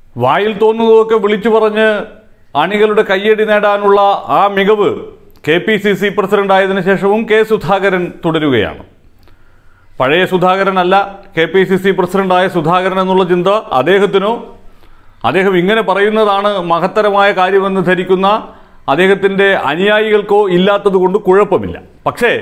വായിൽ തോന്നുന്നതൊക്കെ വിളിച്ചു പറഞ്ഞ് അണികളുടെ കയ്യടി നേടാനുള്ള ആ മികവ് K P C C president ആയതിനു ശേഷവും കെ സുധാകരൻ തുടരുകയാണ് പഴയ സുധാകരനല്ല കെ പി സി സി പ്രസിഡന്റായ സുധാകരൻ എന്നുള്ള ചിന്ത അദ്ദേഹത്തിനോ അദ്ദേഹം ഇങ്ങനെ പറയുന്നതാണ് മഹത്തരമായ കാര്യമെന്ന് ധരിക്കുന്ന അദ്ദേഹത്തിൻ്റെ അനുയായികൾക്കോ ഇല്ലാത്തത് കൊണ്ട് കുഴപ്പമില്ല പക്ഷേ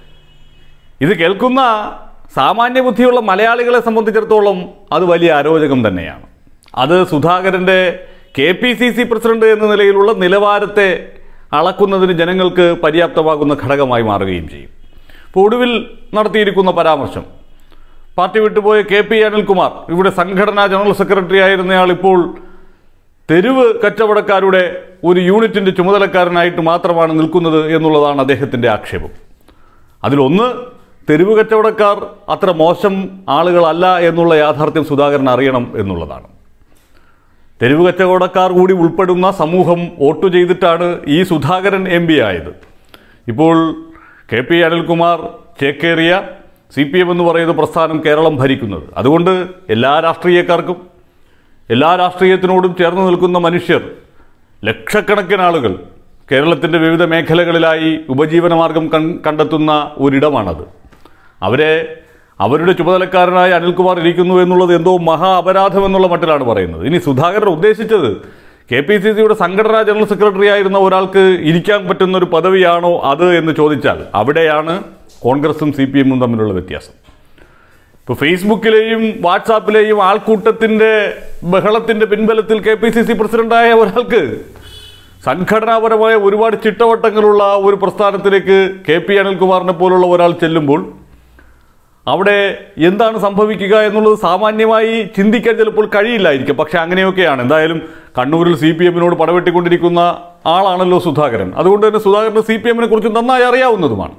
ഇത് കേൾക്കുന്ന സാമാന്യ ബുദ്ധിയുള്ള മലയാളികളെ സംബന്ധിച്ചിടത്തോളം അത് വലിയ അരോചകം തന്നെയാണ് അത് സുധാകരൻ്റെ K P C C president എന്ന നിലയിലുള്ള നിലവാരത്തെ അളക്കുന്നതിന് ജനങ്ങൾക്ക് പര്യാപ്തമാകുന്ന ഘടകമായി മാറുകയും ചെയ്യും ഇപ്പോൾ ഒടുവിൽ നടത്തിയിരിക്കുന്ന പരാമർശം പാർട്ടി വിട്ടുപോയ കെ പി അനിൽകുമാർ ഇവിടെ സംഘടനാ ജനറൽ സെക്രട്ടറി ആയിരുന്നയാൾ ഇപ്പോൾ തെരുവ് കച്ചവടക്കാരുടെ ഒരു യൂണിറ്റിന്റെ ചുമതലക്കാരനായിട്ട് മാത്രമാണ് നിൽക്കുന്നത് എന്നുള്ളതാണ് അദ്ദേഹത്തിന്റെ ആക്ഷേപം അതിലൊന്ന് തെരുവ് കച്ചവടക്കാർ അത്ര മോശം ആളുകളല്ല എന്നുള്ള യാഥാർത്ഥ്യം സുധാകരൻ അറിയണം എന്നുള്ളതാണ് തെരുവ് കച്ചവടക്കാർ കൂടി ഉൾപ്പെടുന്ന സമൂഹം വോട്ട് ചെയ്തിട്ടാണ് ഈ സുധാകരൻ എം പി ആയത് ഇപ്പോൾ കെ പി അനിൽകുമാർ ചേക്കേറിയ സി പി എം എന്ന് പറയുന്ന പ്രസ്ഥാനം കേരളം ഭരിക്കുന്നത് അതുകൊണ്ട് എല്ലാ രാഷ്ട്രീയക്കാർക്കും എല്ലാ രാഷ്ട്രീയത്തിനോടും ചേർന്ന് നിൽക്കുന്ന മനുഷ്യർ ലക്ഷക്കണക്കിന് ആളുകൾ കേരളത്തിൻ്റെ വിവിധ മേഖലകളിലായി ഉപജീവനമാർഗം കൺ കണ്ടെത്തുന്ന ഒരിടമാണത് അവരെ അവരുടെ ചുമതലക്കാരനായ അനിൽകുമാർ ഇരിക്കുന്നു എന്നുള്ളത് എന്തോ മഹാ അപരാധം എന്നുള്ള മട്ടിലാണ് പറയുന്നത് ഇനി സുധാകരൻ ഉദ്ദേശിച്ചത് കെ പി സി സിയുടെ സംഘടനാ ജനറൽ സെക്രട്ടറി ആയിരുന്ന ഒരാൾക്ക് ഇരിക്കാൻ പറ്റുന്ന ഒരു പദവിയാണോ അത് എന്ന് ചോദിച്ചാൽ അവിടെയാണ് കോൺഗ്രസും സി പി എമ്മും തമ്മിലുള്ള വ്യത്യാസം ഇപ്പോൾ ഫേസ്ബുക്കിലെയും വാട്സാപ്പിലെയും ആൾക്കൂട്ടത്തിൻ്റെ ബഹളത്തിൻ്റെ പിൻബലത്തിൽ കെ പി സി സി പ്രസിഡന്റായ ഒരാൾക്ക് സംഘടനാപരമായ ഒരുപാട് ചിട്ടവട്ടങ്ങളുള്ള ഒരു പ്രസ്ഥാനത്തിലേക്ക് കെ പി അനിൽകുമാറിനെ പോലുള്ള ഒരാൾ ചെല്ലുമ്പോൾ അവിടെ എന്താണ് സംഭവിക്കുക എന്നുള്ളത് സാമാന്യമായി ചിന്തിക്കാൻ ചിലപ്പോൾ കഴിയില്ലായിരിക്കും പക്ഷെ അങ്ങനെയൊക്കെയാണ് എന്തായാലും കണ്ണൂരിൽ സി പി എമ്മിനോട് പടവെട്ടിക്കൊണ്ടിരിക്കുന്ന ആളാണല്ലോ സുധാകരൻ അതുകൊണ്ട് തന്നെ സുധാകരന് സി പി എമ്മിനെ കുറിച്ച് നന്നായി അറിയാവുന്നതുമാണ്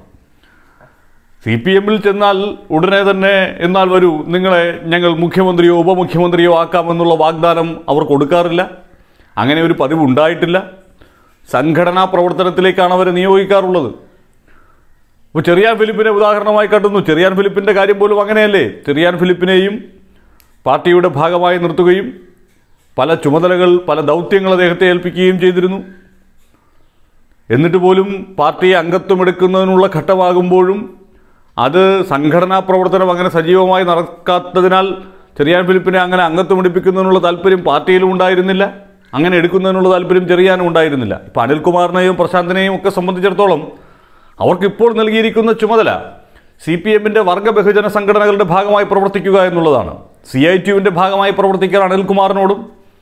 സി പി എമ്മിൽ ചെന്നാൽ ഉടനെ തന്നെ എന്നാൽ വരൂ നിങ്ങളെ ഞങ്ങൾ മുഖ്യമന്ത്രിയോ ഉപമുഖ്യമന്ത്രിയോ ആക്കാമെന്നുള്ള വാഗ്ദാനം അവർ കൊടുക്കാറില്ല അങ്ങനെ ഒരു പതിവ് ഉണ്ടായിട്ടില്ല സംഘടനാ പ്രവർത്തനത്തിലേക്കാണ് അവരെ നിയോഗിക്കാറുള്ളത് ഇപ്പോൾ ചെറിയാൻ ഫിലിപ്പിനെ ഉദാഹരണമായി കണ്ടുന്നു ചെറിയാൻ ഫിലിപ്പിൻ്റെ കാര്യം പോലും അങ്ങനെയല്ലേ ചെറിയാൻ ഫിലിപ്പിനെയും പാർട്ടിയുടെ ഭാഗമായി നിർത്തുകയും പല ചുമതലകൾ പല ദൗത്യങ്ങൾ അദ്ദേഹത്തെ ഏൽപ്പിക്കുകയും ചെയ്തിരുന്നു എന്നിട്ട് പോലും പാർട്ടി അംഗത്വം എടുക്കുന്നതിനുള്ള ഘട്ടമാകുമ്പോഴും അത് സംഘടനാ പ്രവർത്തനം അങ്ങനെ സജീവമായി നടക്കാത്തതിനാൽ ചെറിയാൻ ഫിലിപ്പിനെ അങ്ങനെ അംഗത്വം എടുപ്പിക്കുന്നതിനുള്ള താല്പര്യം പാർട്ടിയിലും ഉണ്ടായിരുന്നില്ല അങ്ങനെ എടുക്കുന്നതിനുള്ള താല്പര്യം ചെറിയാനും ഉണ്ടായിരുന്നില്ല ഇപ്പം അനിൽകുമാറിനെയും പ്രശാന്തിനെയും ഒക്കെ സംബന്ധിച്ചിടത്തോളം അവർക്കിപ്പോൾ നൽകിയിരിക്കുന്ന ചുമതല സി പി എമ്മിൻ്റെ വർഗ ബഹുജന സംഘടനകളുടെ ഭാഗമായി പ്രവർത്തിക്കുക എന്നുള്ളതാണ് സി ഐ ടിയുവിൻ്റെ ഭാഗമായി പ്രവർത്തിക്കാൻ അനിൽകുമാറിനോടും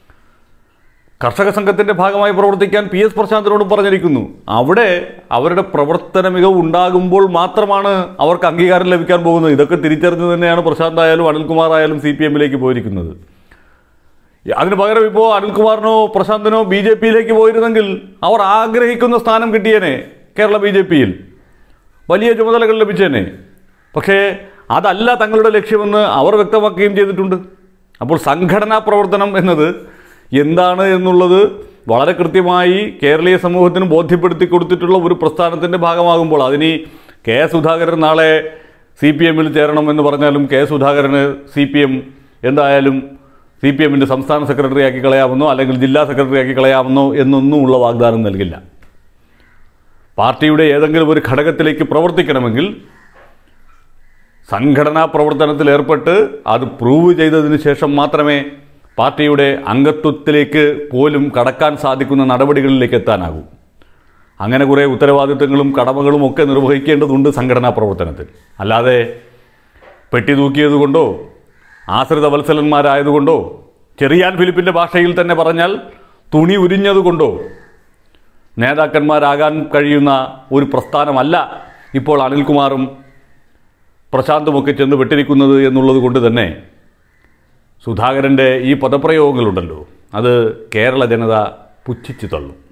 കർഷക സംഘത്തിന്റെ ഭാഗമായി പ്രവർത്തിക്കാൻ പി എസ് പ്രശാന്തിനോടും പറഞ്ഞിരിക്കുന്നു അവിടെ അവരുടെ പ്രവർത്തന മികവ് ഉണ്ടാകുമ്പോൾ മാത്രമാണ് അവർക്ക് അംഗീകാരം ലഭിക്കാൻ പോകുന്നത് ഇതൊക്കെ തിരിച്ചറിഞ്ഞു തന്നെയാണ് പ്രശാന്ത് ആയാലും അനിൽകുമാർ ആയാലും സി പി എമ്മിലേക്ക് പോയിരിക്കുന്നത് അതിന് പകരം ഇപ്പോൾ അനിൽകുമാറിനോ പ്രശാന്തിനോ ബി ജെ പിയിലേക്ക് പോയിരുന്നെങ്കിൽ അവർ ആഗ്രഹിക്കുന്ന സ്ഥാനം കിട്ടിയേനെ കേരള ബി ജെ പിയിൽ വലിയ ചുമതലകൾ ലഭിച്ചേനെ പക്ഷേ അതല്ല തങ്ങളുടെ ലക്ഷ്യമെന്ന് അവർ വ്യക്തമാക്കുകയും ചെയ്തിട്ടുണ്ട് അപ്പോൾ സംഘടനാ പ്രവർത്തനം എന്നത് എന്താണ് എന്നുള്ളത് വളരെ കൃത്യമായി കേരളീയ സമൂഹത്തിന് ബോധ്യപ്പെടുത്തി കൊടുത്തിട്ടുള്ള ഒരു പ്രസ്ഥാനത്തിൻ്റെ ഭാഗമാകുമ്പോൾ അതിന് കെ സുധാകരൻ നാളെ സി പി എമ്മിൽ ചേരണം എന്ന് പറഞ്ഞാലും കെ സുധാകരന് സി പി എം എന്തായാലും സി പി എമ്മിൻ്റെ സംസ്ഥാന സെക്രട്ടറി ആക്കി കളയാമെന്നോ അല്ലെങ്കിൽ ജില്ലാ സെക്രട്ടറി ആക്കി കളയാമെന്നോ എന്നൊന്നുമുള്ള വാഗ്ദാനം നൽകില്ല പാർട്ടിയുടെ ഏതെങ്കിലും ഒരു ഘടകത്തിലേക്ക് പ്രവർത്തിക്കണമെങ്കിൽ സംഘടനാ പ്രവർത്തനത്തിൽ ഏർപ്പെട്ട് അത് പ്രൂവ് ചെയ്തതിന് ശേഷം മാത്രമേ പാർട്ടിയുടെ അംഗത്വത്തിലേക്ക് പോലും കടക്കാൻ സാധിക്കുന്ന നടപടികളിലേക്ക് എത്താനാകൂ അങ്ങനെ കുറേ ഉത്തരവാദിത്തങ്ങളും കടമകളും ഒക്കെ നിർവഹിക്കേണ്ടതുണ്ട് സംഘടനാ പ്രവർത്തനത്തിൽ അല്ലാതെ പെട്ടി തൂക്കിയതുകൊണ്ടോ ആശ്രിത വത്സലന്മാരായതുകൊണ്ടോ ചെറിയാൻ ഫിലിപ്പിൻ്റെ ഭാഷയിൽ തന്നെ പറഞ്ഞാൽ തുണി ഉരിഞ്ഞതുകൊണ്ടോ നേതാക്കന്മാരാകാൻ കഴിയുന്ന ഒരു പ്രസ്ഥാനമല്ല ഇപ്പോൾ അനിൽകുമാറും പ്രശാന്തുമൊക്കെ ചെന്ന് പെട്ടിരിക്കുന്നത് എന്നുള്ളത് കൊണ്ട് തന്നെ സുധാകരൻ്റെ ഈ പദപ്രയോഗങ്ങളുണ്ടല്ലോ അത് കേരള ജനത പുച്ഛിച്ചു തള്ളും